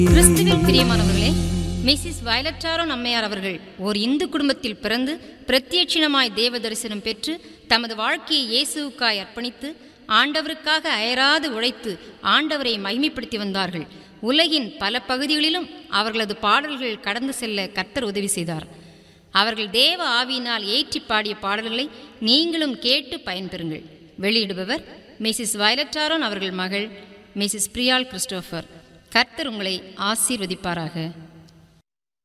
கிறிஸ்துவில் பிரியமானவர்களே மிஸ்ஸஸ் வயலட்டாரோன் அம்மையார் அவர்கள் ஓர் இந்து குடும்பத்தில் பிறந்து பிரத்யட்சிணமாய் தேவ தரிசனம் பெற்று தமது வாழ்க்கையை இயேசுவுக்காய் அர்ப்பணித்து ஆண்டவருக்காக அயராது உழைத்து ஆண்டவரை மகிமைப்படுத்தி வந்தார்கள் உலகின் பல பகுதிகளிலும் அவர்களது பாடல்கள் கடந்து செல்ல கர்த்தர் உதவி செய்தார் அவர்கள் தேவ ஆவியினால் ஏற்றி பாடிய பாடல்களை நீங்களும் கேட்டு பயன்பெறுங்கள் வெளியிடுபவர் மிஸ்ஸஸ் வயலட்டாரோன் அவர்கள் மகள் மிஸ்ஸஸ் பிரியால் கிறிஸ்டோஃபர் கர்த்தர் உங்களை ஆசீர்வதிப்பாராக